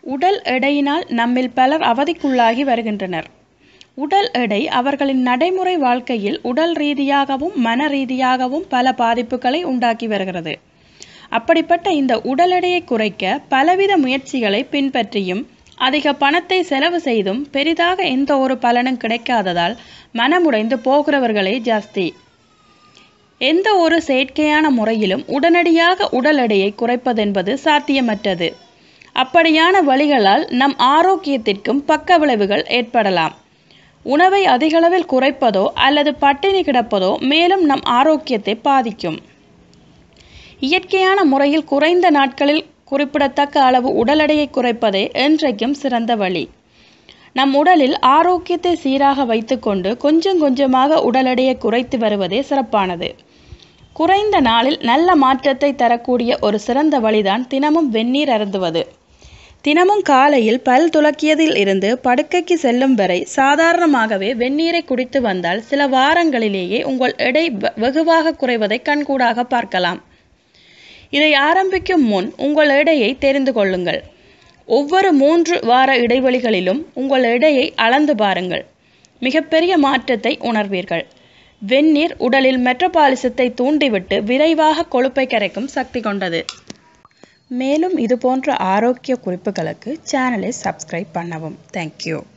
உடல் எடையினால் நம்மில் பலர் அவதிக்குள்ளாகி வருகின்றனர் உடல் எடை அவர்களின் நடைமுறை வாழ்க்கையில் உடல் ரீதியாகவும் மன ரீதியாகவும் பல பாதிப்புகளை உண்டாக்கி வருகிறது அப்படிப்பட்ட இந்த உடல் எடையை குறைக்க பலவித முயற்சிகளை பின்பற்றியும் அதிக பணத்தை செலவு செய்தும் பெரிதாக எந்த ஒரு பலனும் கிடைக்காததால் மனமுடைந்து போகிறவர்களே ஜாஸ்தி எந்த ஒரு செயற்கையான முறையிலும் உடனடியாக உடல் எடையை குறைப்பதென்பது சாத்தியமற்றது அப்படியான வழிகளால் நம் ஆரோக்கியத்திற்கும் பக்க விளைவுகள் ஏற்படலாம் உணவை அதிகளவில் குறைப்பதோ அல்லது பட்டினி கிடப்பதோ மேலும் நம் ஆரோக்கியத்தை பாதிக்கும் இயற்கையான முறையில் குறைந்த நாட்களில் குறிப்பிடத்தக்க அளவு உடல் எடையை குறைப்பதே என்றைக்கும் சிறந்த வழி நம் உடலில் ஆரோக்கியத்தை சீராக வைத்துக்கொண்டு கொஞ்சம் கொஞ்சமாக உடல் எடையை குறைத்து வருவதே சிறப்பானது குறைந்த நாளில் நல்ல மாற்றத்தை தரக்கூடிய ஒரு சிறந்த வழிதான் தினமும் வெந்நீர் அருந்துவது தினமும் காலையில் பல் துலக்கியதில் இருந்து படுக்கைக்கு செல்லும் வரை சாதாரணமாகவே வெந்நீரை குடித்து வந்தால் சில வாரங்களிலேயே உங்கள் எடை வெகுவாக குறைவதை கண்கூடாக பார்க்கலாம் இதை ஆரம்பிக்கும் முன் உங்கள் எடையை தெரிந்து கொள்ளுங்கள் ஒவ்வொரு மூன்று வார இடைவெளிகளிலும் உங்கள் எடையை அளந்து பாருங்கள் மிகப்பெரிய மாற்றத்தை உணர்வீர்கள் வெந்நீர் உடலில் மெட்ரோபாலிசத்தை தூண்டிவிட்டு விரைவாக கொழுப்பை கரைக்கும் சக்தி கொண்டது மேலும் இது போன்ற ஆரோக்கிய குறிப்புகளுக்கு சேனலை சப்ஸ்கிரைப் பண்ணவும் தேங்க்யூ